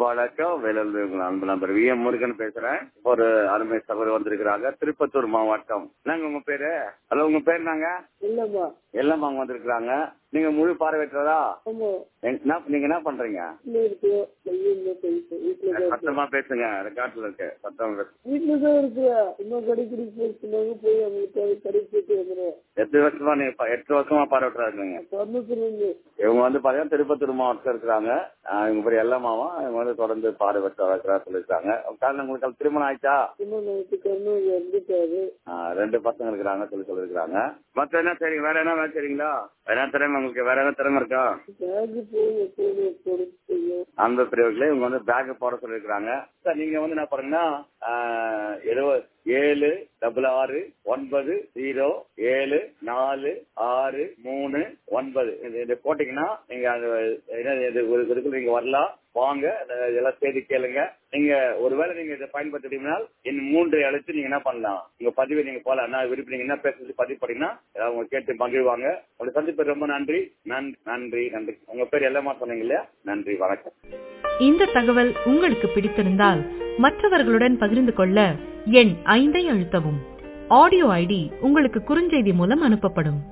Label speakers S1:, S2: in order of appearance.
S1: வணக்கம் வேலூர் உங்கள் அன்பு நம்பர் வி எம் முருகன் பேசுறேன் ஒரு அருமை சகோதரர் வந்திருக்கிறாங்க திருப்பத்தூர் மாவட்டம் நாங்க உங்க பேரு ஹலோ உங்க பேர் நாங்க
S2: இல்லம்மா
S1: எல்லாம் அவங்க வந்திருக்கிறாங்க நீங்க முழு பார்வையற்றதா
S2: ஆமா
S1: எங்க- என்ன நீங்க என்ன பண்றீங்க
S2: வீட்டுல இருக்கு பையன் பேசு வீட்டுல தான் இருக்கு
S1: சத்தமா பேசுங்க ரெக்கார்ட்ல இருக்கு சத்தம் பேசு.
S2: வீட்டுல தான் இருக்குயா இன்னும் கடைக்கு போயிருந்தாங்க போய் அவங்களுக்கு அது கடை போயிட்டு வந்துடுறேன்
S1: எட்டு வருஷமா நீங்க ப- எட்டு வருஷமா பார்வையற்றா இருக்கீங்க
S2: தொண்ணூத்தி ரெண்டு
S1: இவங்க வந்து பாத்தீங்கன்னா திருப்பத்தூர் மாவட்டத்தில் இருக்கிறாங்க ஆஹ் இவங்க பேர் எல்லாமாவா இவங்க வந்து தொடர்ந்து பார்வையற்றா இருக்கிறா சொல்லியிருக்காங்க காரணம் உங்களுக்கு திருமணம் ஆயிடுச்சா
S2: இன்னும் நைட்டு கண்ணூர் இருந்துட்டாரு
S1: ஆஹ் ரெண்டு பசங்க இருக்கிறாங்க சொல்லி சொல்லிருக்காங்க மத்த என்ன சரிங்க வேற என்ன வேலை செய்றீங்களா வேற என்ன திறமை உங்களுக்கு வேற என்ன திறமை இருக்கா
S2: பேக் போய் எப்போது பொறுத்து செய்யும்
S1: அந்த பிரிவுகளே இவங்க வந்து பேக் போட சொல்லிருக்காங்க சார் நீங்க வந்து என்ன பாருங்கன்னா இருபது ஏழு டபுள் ஆறு ஒன்பது ஜீரோ ஏழு நாலு ஆறு மூணு ஒன்பது இது இது போட்டீங்கன்னா நீங்க அது என்ன இது ஒரு இதுக்கு நீங்க வரலாம் வாங்க அந்த இதெல்லாம் செய்தி கேளுங்க நீங்க ஒருவேளை நீங்க இதை பயன்படுத்திட்டீங்கன்னா இன்னும் மூன்று அழைத்து நீங்க என்ன பண்ணலாம் உங்க பதிவை நீங்க போல என்ன விருப்பம் நீங்க என்ன பேசுறது பதிவு பண்ணீங்கன்னா அவங்க கேட்டு மகிழ்வாங்க உங்களை சந்திப்பு ரொம்ப நன்றி நன்றி நன்றி நன்றி உங்க பேர் எல்லாமா சொன்னீங்க இல்லையா நன்றி வணக்கம்
S3: இந்த தகவல் உங்களுக்கு பிடித்திருந்தால் மற்றவர்களுடன் பகிர்ந்து கொள்ள எண் ஐந்தை அழுத்தவும் ஆடியோ ஐடி உங்களுக்கு குறுஞ்செய்தி மூலம் அனுப்பப்படும்